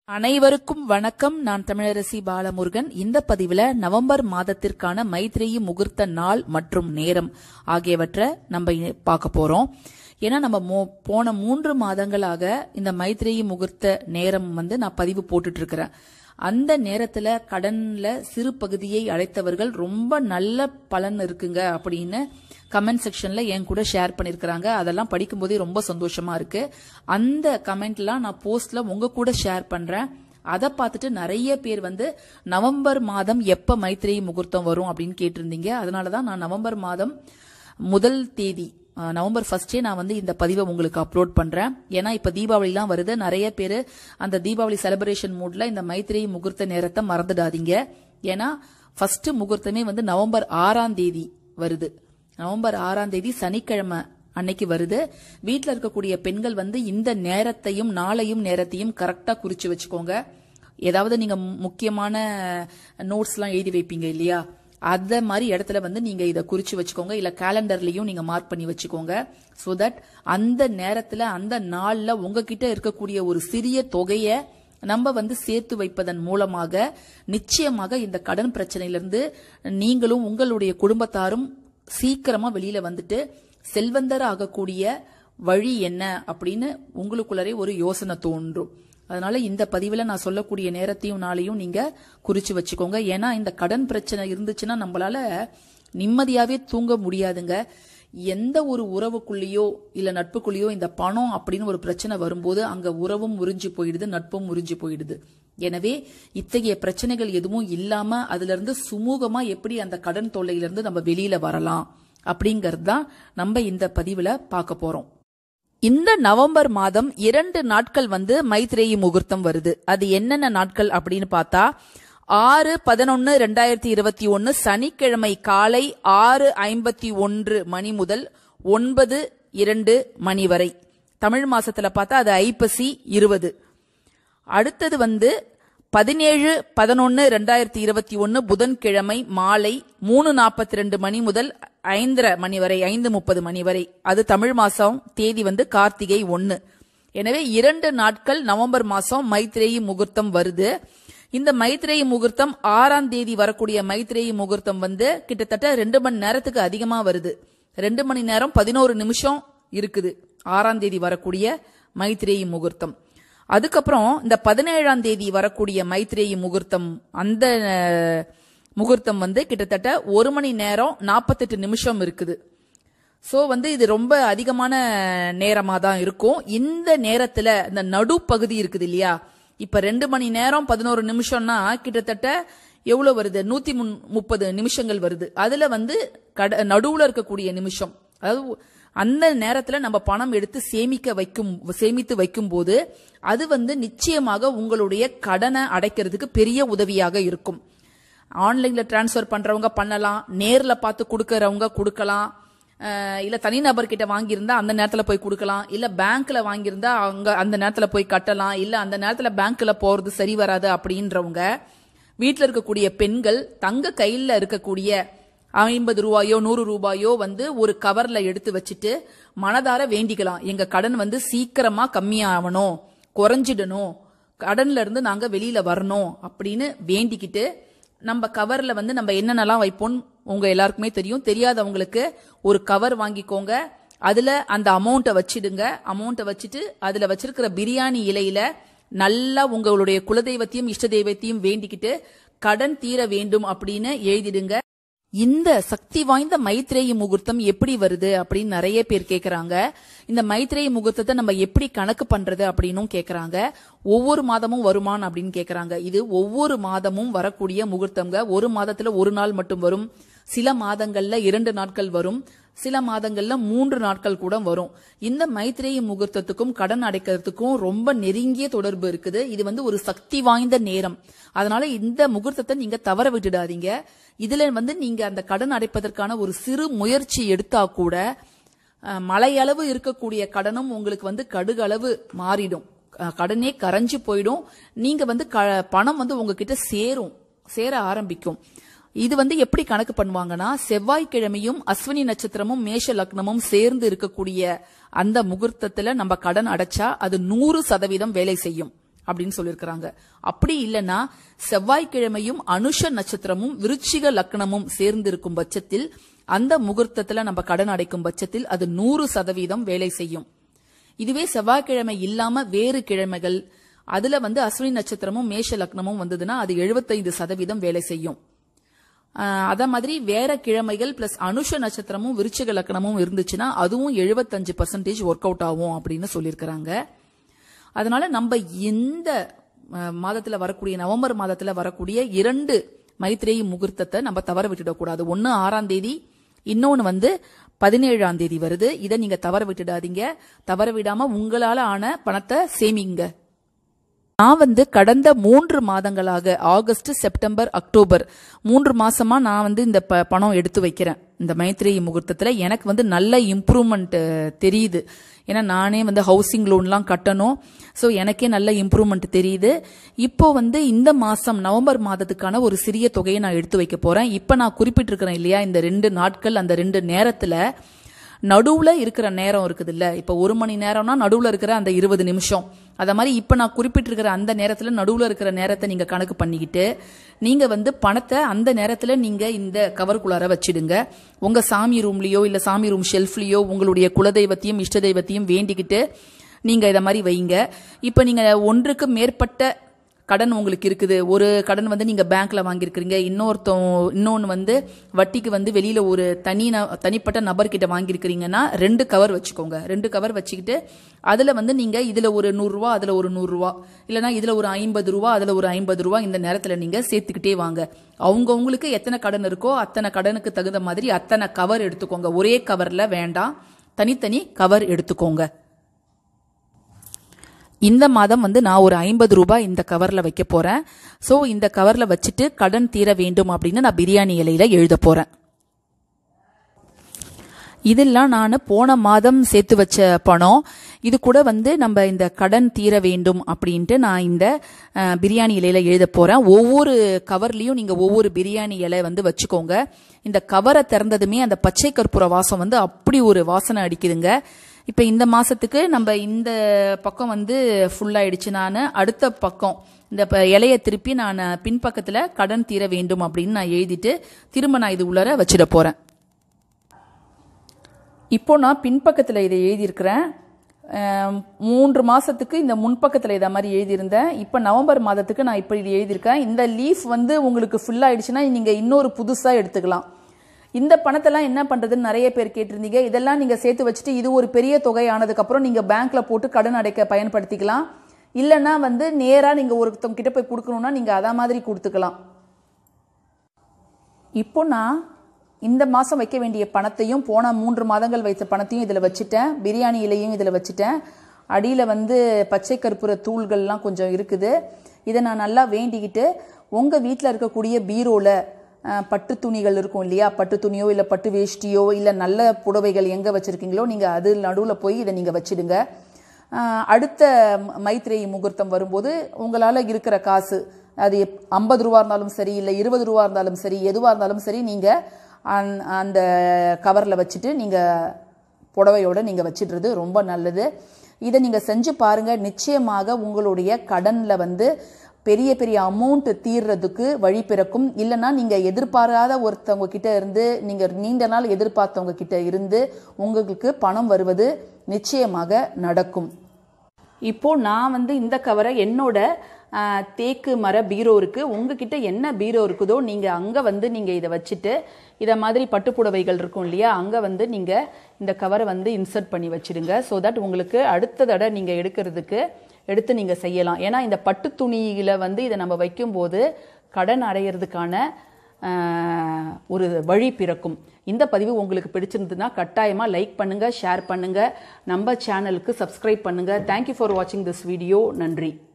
அனைவருக்கும் வணக்கம் நான் தமிழரசி பாலமுருகன் இந்த பதிவுல நவம்பர் மாதத்திற்கான மைத்ரேயி முகூர்த்த நாள் மற்றும் நேரம் ஆகியவற்றை நம்ம இ- பார்க்க போறோம் ஏன்னா நம்ம மோ- போன மூன்று மாதங்களாக இந்த மைத்ரேயி முகூர்த்த நேரம் வந்து நான் பதிவு போட்டுட்டு இருக்கிறேன் அந்த நேரத்துல கடன்ல சிறு பகுதியை அழைத்தவர்கள் ரொம்ப நல்ல பலன் இருக்குங்க அப்படின்னு கமெண்ட் செக்ஷன்ல என் கூட ஷேர் பண்ணிருக்கிறாங்க அதெல்லாம் படிக்கும்போதே ரொம்ப சந்தோஷமா இருக்கு அந்த கமெண்ட்லாம் நான் போஸ்ட்ல உங்க கூட ஷேர் பண்றேன் அதை பார்த்துட்டு நிறைய பேர் வந்து நவம்பர் மாதம் எப்ப மைத்ரேயி முகூர்த்தம் வரும் அப்படின்னு கேட்டிருந்தீங்க அதனாலதான் நான் நவம்பர் மாதம் முதல் தேதி அஹ், நவம்பர் ஃபர்ஸ்டே நான் வந்து இந்த பதிவை உங்களுக்கு அப்லோட் பண்றேன் ஏன்னா இப்ப தீபாவளிலாம் வருது நிறைய பேர் அந்த தீபாவளி செலிப்ரேஷன் மூட்ல இந்த மைத்ரேயி முகூர்த்த நேரத்தை மறந்துடாதீங்க ஏன்னா ஃபர்ஸ்ட் முகூர்த்தமே வந்து நவம்பர் ஆறாம் தேதி வருது நவம்பர் ஆறாம் தேதி சனிக்கிழமை அன்னைக்கு வருது வீட்ல இருக்கக்கூடிய பெண்கள் வந்து இந்த நேரத்தையும் நாளையும் நேரத்தையும் கரெக்டா குறிச்சு வச்சுக்கோங்க ஏதாவது நீங்க மு- முக்கியமான நோட்ஸ் எல்லாம் எழுதி வைப்பீங்க இல்லையா அத மாதிரி இடத்துல வந்து நீங்க இத குறிச்சு வச்சுக்கோங்க இல்ல கேலண்டர்லயும் நீங்க மார்க் பண்ணி வச்சுக்கோங்க சோ தட் அந்த நேரத்துல அந்த நாள்ல உங்ககிட்ட இருக்கக்கூடிய ஒரு சிறிய தொகையை நம்ம வந்து சேர்த்து வைப்பதன் மூலமாக நிச்சயமாக இந்த கடன் பிரச்சனையிலிருந்து நீங்களும் உங்களுடைய குடும்பத்தாரும் சீக்கிரமா வெளியில வந்துட்டு செல்வந்தர் ஆகக்கூடிய வழி என்ன அப்படின்னு உங்களுக்குள்ளரே ஒரு யோசனை தோன்றும் அதனால இந்த பதிவுல நான் சொல்லக்கூடிய நேரத்தையும் நாளையும் நீங்க குறிச்சு வச்சுக்கோங்க ஏன்னா இந்த கடன் பிரச்சனை இருந்துச்சுன்னா நம்மளால நிம்மதியாவே தூங்க முடியாதுங்க எந்த ஒரு உறவுக்குள்ளேயோ இல்ல நட்புக்குள்ளேயோ இந்த பணம் அப்படின்னு ஒரு பிரச்சனை வரும்போது அங்க உறவும் முறிஞ்சு போயிடுது நட்பும் முறிஞ்சு போயிடுது எனவே இத்தகைய பிரச்சனைகள் எதுவும் இல்லாம அதுல இருந்து சுமூகமா எப்படி அந்த கடன் தொல்லையிலிருந்து நம்ம வெளியில வரலாம் அப்படிங்கறது தான் நம்ம இந்த பதிவுல பார்க்க போறோம் இந்த நவம்பர் மாதம் இரண்டு நாட்கள் வந்து மைத்ரேயி முகூர்த்தம் வருது அது என்னென்ன நாட்கள் அப்படின்னு பார்த்தா ஆறு பதினொன்னு ரெண்டாயிரத்தி இருபத்தி ஒன்னு சனிக்கிழமை காலை ஆறு ஐம்பத்தி ஒன்று மணி முதல் ஒன்பது இரண்டு மணி வரை தமிழ் மாசத்துல பார்த்தா அது ஐப்பசி இருபது அடுத்தது வந்து பதினேழு பதினொன்னு ரெண்டாயிரத்தி இருபத்தி ஒன்னு புதன்கிழமை மாலை மூணு நாற்பத்தி ரெண்டு மணி முதல் ஐந்தரை மணி வரை ஐந்து முப்பது மணி வரை அது தமிழ் மாசம் தேதி வந்து கார்த்திகை ஒன்னு எனவே இரண்டு நாட்கள் நவம்பர் மாசம் மைத்ரேயி முகூர்த்தம் வருது இந்த மைத்ரேயி முகூர்த்தம் ஆறாம் தேதி வரக்கூடிய மைத்ரேயி முகூர்த்தம் வந்து கிட்டத்தட்ட ரெண்டு மணி நேரத்துக்கு அதிகமா வருது ரெண்டு மணி நேரம் பதினோரு நிமிஷம் இருக்குது ஆறாம் தேதி வரக்கூடிய மைத்ரேயி முகூர்த்தம் அதுக்கப்புறம் இந்த பதினேழாம் தேதி வரக்கூடிய மைத்ரேயி முகூர்த்தம் அந்த அஹ், முகூர்த்தம் வந்து கிட்டத்தட்ட ஒரு மணி நேரம் நாற்பத்தெட்டு நிமிஷம் இருக்குது சோ வந்து இது ரொம்ப அதிகமான நேரமா தான் இருக்கும் இந்த நேரத்துல இந்த நடுப்பகுதி இருக்குது இல்லையா இப்ப ரெண்டு மணி நேரம் பதினோரு நிமிஷம்னா கிட்டத்தட்ட எவ்வளவு வருது நூத்தி முன் முப்பது நிமிஷங்கள் வருது அதுல வந்து கட நடுவுல இருக்கக்கூடிய நிமிஷம் அதாவது அந்த நேரத்துல நம்ம பணம் எடுத்து சேமிக்க வைக்கும் சேமித்து வைக்கும் போது அது வந்து நிச்சயமாக உங்களுடைய கடனை அடைக்கிறதுக்கு பெரிய உதவியாக இருக்கும் ஆன்லைன்ல டிரான்ஸ்ஃபர் பண்றவங்க பண்ணலாம் நேர்ல பார்த்து கொடுக்கறவங்க கொடுக்கலாம் அஹ் இல்ல தனிநபர் கிட்ட வாங்கியிருந்தா அந்த நேரத்துல போய் கொடுக்கலாம் இல்ல பேங்க்ல வாங்கியிருந்தா அங்க அந்த நேரத்துல போய் கட்டலாம் இல்ல அந்த நேரத்துல பேங்க்ல போறது சரி வராது அப்படின்றவங்க வீட்ல இருக்கக்கூடிய பெண்கள் தங்க கையில இருக்கக்கூடிய ஐம்பது ரூபாயோ நூறு ரூபாயோ வந்து ஒரு கவர்ல எடுத்து வச்சுட்டு மனதார வேண்டிக்கலாம் எங்க கடன் வந்து சீக்கிரமா கம்மியாகணும் குறைஞ்சிடணும் கடன்ல இருந்து நாங்க வெளியில வரணும் அப்படின்னு வேண்டிக்கிட்டு நம்ம கவர்ல வந்து நம்ம என்னென்னலாம் வைப்போம் உங்க எல்லாருக்குமே தெரியும் தெரியாதவங்களுக்கு ஒரு கவர் வாங்கிக்கோங்க அதுல அந்த அமௌண்ட்டை வச்சிடுங்க அமௌண்ட்டை வச்சுட்டு அதுல வச்சிருக்கிற பிரியாணி இலையில நல்லா உங்களுடைய குலதெய்வத்தையும் இஷ்ட தெய்வத்தையும் வேண்டிக்கிட்டு கடன் தீர வேண்டும் அப்படின்னு எழுதிடுங்க இந்த சக்தி வாய்ந்த மைத்ரேயி முகூர்த்தம் எப்படி வருது அப்படின்னு நிறைய பேர் கேக்குறாங்க இந்த மைத்ரேயி முகூர்த்தத்தை நம்ம எப்படி கணக்கு பண்றது அப்படின்னும் கேக்குறாங்க ஒவ்வொரு மாதமும் வருமான் அப்படின்னு கேக்குறாங்க இது ஒவ்வொரு மாதமும் வரக்கூடிய முகூர்த்தம்ங்க ஒரு மாதத்துல ஒரு நாள் மட்டும் வரும் சில மாதங்கள்ல இரண்டு நாட்கள் வரும் சில மாதங்கள்ல மூன்று நாட்கள் கூட வரும் இந்த மைத்ரேயி முகூர்த்தத்துக்கும் கடன் அடைக்கிறதுக்கும் ரொம்ப நெருங்கிய தொடர்பு இருக்குது இது வந்து ஒரு சக்தி வாய்ந்த நேரம் அதனால இந்த முகூர்த்தத்தை நீங்க தவற விட்டுடாதீங்க இதுல வந்து நீங்க அந்த கடன் அடைப்பதற்கான ஒரு சிறு முயற்சி எடுத்தா கூட அஹ், மலையளவு இருக்கக்கூடிய கடனும் உங்களுக்கு வந்து கடுகளவு மாறிடும் அஹ், கடனே கரைஞ்சு போயிடும் நீங்க வந்து க- பணம் வந்து உங்ககிட்ட சேரும் சேர ஆரம்பிக்கும் இது வந்து எப்படி கணக்கு பண்ணுவாங்கன்னா செவ்வாய்க்கிழமையும் அஸ்வினி நட்சத்திரமும் மேஷ லக்னமும் சேர்ந்து இருக்கக்கூடிய அந்த முகூர்த்தத்துல நம்ம கடன் அடைச்சா அது நூறு சதவீதம் வேலை செய்யும் அப்படின்னு சொல்லியிருக்கிறாங்க அப்படி இல்லைன்னா செவ்வாய்க்கிழமையும் அனுஷ நட்சத்திரமும் விருச்சிக லக்னமும் சேர்ந்து இருக்கும் பட்சத்தில் அந்த முகூர்த்தத்துல நம்ம கடன் அடைக்கும் பட்சத்தில் அது நூறு சதவீதம் வேலை செய்யும் இதுவே செவ்வாய்க்கிழமை இல்லாம வேறு கிழமைகள் அதுல வந்து அஸ்வினி நட்சத்திரமும் மேஷ லக்னமும் வந்ததுன்னா அது எழுபத்தைந்து சதவீதம் வேலை செய்யும் ஆஹ் அத மாதிரி வேற கிழமைகள் பிளஸ் அனுஷ நட்சத்திரமும் விருச்சிக லக்னமும் இருந்துச்சுன்னா அதுவும் எழுபத்தஞ்சு பர்சன்டேஜ் ஒர்க் அவுட் ஆகும் அப்படின்னு சொல்லியிருக்கிறாங்க அதனால நம்ம இந்த அஹ், மாதத்துல வரக்கூடிய நவம்பர் மாதத்துல வரக்கூடிய இரண்டு மைத்ரேயி முகூர்த்தத்தை நம்ம தவற விட்டுடக்கூடாது ஒன்னு ஆறாம் தேதி இன்னொன்னு வந்து பதினேழாம் தேதி வருது இதை நீங்க தவற விட்டுடாதீங்க தவற விடாம உங்களால ஆன பணத்தை சேமிங்க நான் வந்து கடந்த மூன்று மாதங்களாக ஆகஸ்ட் செப்டம்பர் அக்டோபர் மூன்று மாசமா நான் வந்து இந்த ப- பணம் எடுத்து வைக்கிறேன் இந்த மைத்ரேயி முகூர்த்தத்துல எனக்கு வந்து நல்ல இம்ப்ரூவ்மெண்ட் தெரியுது ஏன்னா நானே வந்து ஹவுசிங் லோன்லாம் கட்டணும் ஸோ எனக்கே நல்ல இம்ப்ரூவ்மெண்ட் தெரியுது இப்போ வந்து இந்த மாசம் நவம்பர் மாதத்துக்கான ஒரு சிறிய தொகையை நான் எடுத்து வைக்க போறேன் இப்போ நான் குறிப்பிட்டிருக்கிறேன் இல்லையா இந்த ரெண்டு நாட்கள் அந்த ரெண்டு நேரத்துல நடுவுல இருக்கிற நேரம் இருக்குது இல்ல இப்ப ஒரு மணி நேரம்னா நடுவுல இருக்கிற அந்த இருபது நிமிஷம் அத மாதிரி இப்ப நான் குறிப்பிட்டிருக்கிற அந்த நேரத்துல நடுவுல இருக்கிற நேரத்தை நீங்க கணக்கு பண்ணிக்கிட்டு நீங்க வந்து பணத்தை அந்த நேரத்துல நீங்க இந்த கவருக்குள்ளார வச்சிடுங்க உங்க சாமி ரூம்லயோ இல்ல சாமி ரூம் ஷெல்ஃப்லயோ உங்களுடைய குலதெய்வத்தையும் இஷ்ட தெய்வத்தையும் வேண்டிக்கிட்டு நீங்க இத மாதிரி வைங்க இப்ப நீங்க ஒன்றுக்கு மேற்பட்ட கடன் உங்களுக்கு இருக்குது ஒரு கடன் வந்து நீங்க பேங்க்ல வாங்கியிருக்கிறீங்க இன்னொருத்தன் இன்னொன்னு வந்து வட்டிக்கு வந்து வெளியில ஒரு தனி ந- தனிப்பட்ட நபர்கிட்ட வாங்கியிருக்கிறீங்கன்னா ரெண்டு கவர் வச்சுக்கோங்க ரெண்டு கவர் வச்சுக்கிட்டு அதுல வந்து நீங்க இதுல ஒரு நூறு ரூபா அதுல ஒரு நூறு ரூபா இல்லைன்னா இதுல ஒரு ஐம்பது ரூபா அதுல ஒரு ஐம்பது ரூபா இந்த நேரத்துல நீங்க சேர்த்துக்கிட்டே வாங்க அவங்கவுங்களுக்கு எத்தனை கடன் இருக்கோ அத்தனை கடனுக்கு தகுந்த மாதிரி அத்தனை கவர் எடுத்துக்கோங்க ஒரே கவர்ல வேண்டாம் தனித்தனி கவர் எடுத்துக்கோங்க இந்த மாதம் வந்து நான் ஒரு ஐம்பது ரூபாய் இந்த கவர்ல வைக்க போறேன் சோ இந்த கவர்ல வச்சுட்டு கடன் தீர வேண்டும் அப்படின்னு நான் பிரியாணி இலையில எழுத போறேன் இதெல்லாம் நான் போன மாதம் சேர்த்து வச்ச பணம் இது கூட வந்து நம்ம இந்த கடன் தீர வேண்டும் அப்படின்ட்டு நான் இந்த அஹ், பிரியாணி இலையில எழுத போறேன் ஒவ்வொரு கவர்லயும் நீங்க ஒவ்வொரு பிரியாணி இலை வந்து வச்சுக்கோங்க இந்த கவரை திறந்ததுமே அந்த பச்சை கற்பூர வாசம் வந்து அப்படி ஒரு வாசனை அடிக்குதுங்க இப்ப இந்த மாசத்துக்கு நம்ம இந்த பக்கம் வந்து ஃபுல் ஆயிடுச்சு நான் அடுத்த பக்கம் இந்த ப- இலைய திருப்பி நான் பின்பக்கத்துல கடன் தீர வேண்டும் அப்படின்னு நான் எழுதிட்டு திரும்ப நான் இது உள்ளர வச்சிட போறேன் இப்போ நான் பின்பக்கத்தில் இதை எழுதியிருக்கிறேன் அஹ், மூன்று மாசத்துக்கு இந்த முன்பக்கத்தில் இதை மாதிரி எழுதியிருந்தேன் இப்போ நவம்பர் மாதத்துக்கு நான் இப்படி இது எழுதியிருக்கேன் இந்த லீஃப் வந்து உங்களுக்கு ஃபுல் ஆயிடுச்சுன்னா நீங்க இன்னொரு புதுசா எடுத்துக்கலாம் இந்த பணத்தெல்லாம் என்ன பண்றதுன்னு நிறைய பேர் கேட்டிருந்தீங்க இதெல்லாம் நீங்க சேர்த்து வச்சுட்டு இது ஒரு பெரிய தொகை ஆனதுக்கு அப்புறம் நீங்க பேங்க்ல போட்டு கடன் அடைக்க பயன்படுத்திக்கலாம் இல்லைன்னா வந்து நேரா நீங்க ஒருத்தவங்க கிட்ட போய் கொடுக்கணும்னா நீங்க அதா மாதிரி கொடுத்துக்கலாம் இப்போ நான் இந்த மாசம் வைக்க வேண்டிய பணத்தையும் போன மூன்று மாதங்கள் வைத்த பணத்தையும் இதுல வச்சுட்டேன் பிரியாணி இலையும் இதுல வச்சுட்டேன் அடியில வந்து பச்சை கற்பூர தூள்கள்லாம் கொஞ்சம் இருக்குது இதை நான் நல்லா வேண்டிக்கிட்டு உங்க வீட்டில் இருக்கக்கூடிய பீரோல அஹ், பட்டு துணிகள் இருக்கும் இல்லையா பட்டு துணியோ இல்லை பட்டு வேஷ்டியோ இல்லை நல்ல புடவைகள் எங்கே வச்சிருக்கீங்களோ நீங்கள் அது நடுவில் போய் இதை நீங்கள் வச்சிடுங்க ஆஹ் அடுத்த ம- மைத்ரேயி முகூர்த்தம் வரும்போது உங்களால் இருக்கிற காசு அது ஐம்பது ரூபா இருந்தாலும் சரி இல்லை இருபது ரூபா இருந்தாலும் சரி எதுவாக இருந்தாலும் சரி நீங்கள் அந்த கவரில் வச்சுட்டு நீங்கள் புடவையோட நீங்கள் வச்சிடுறது ரொம்ப நல்லது இதை நீங்கள் செஞ்சு பாருங்க நிச்சயமாக உங்களுடைய கடன்ல வந்து பெரிய பெரிய அமௌண்ட் தீர்றதுக்கு வழி பிறக்கும் இல்லைன்னா நீங்க எதிர்பாராத ஒருத்தவங்க கிட்ட இருந்து நீங்க நீண்ட நாள் எதிர்பார்த்தவங்க கிட்ட இருந்து உங்களுக்கு பணம் வருவது நிச்சயமாக நடக்கும் இப்போ நான் வந்து இந்த கவரை என்னோட ஆ, தேக்கு மர பீரோ இருக்கு உங்ககிட்ட என்ன பீரோ இருக்குதோ நீங்க அங்க வந்து நீங்க இதை வச்சுட்டு இத மாதிரி பட்டுப்புடவைகள் இருக்கும் இல்லையா அங்க வந்து நீங்க இந்த கவரை வந்து இன்சர்ட் பண்ணி வச்சிடுங்க ஸோ தட் உங்களுக்கு அடுத்த தடவை நீங்க எடுக்கிறதுக்கு எடுத்து நீங்க செய்யலாம் ஏன்னா இந்த பட்டு துணியில வந்து இதை நம்ம வைக்கும்போது கடன் அடையிறதுக்கான ஆஹ், ஒரு வழி பிறக்கும் இந்த பதிவு உங்களுக்கு பிடிச்சிருந்ததுன்னா கட்டாயமா லைக் பண்ணுங்க ஷேர் பண்ணுங்க நம்ம சேனலுக்கு சப்ஸ்கிரைப் பண்ணுங்க தேங்க்யூ ஃபார் வாட்சிங் திஸ் வீடியோ நன்றி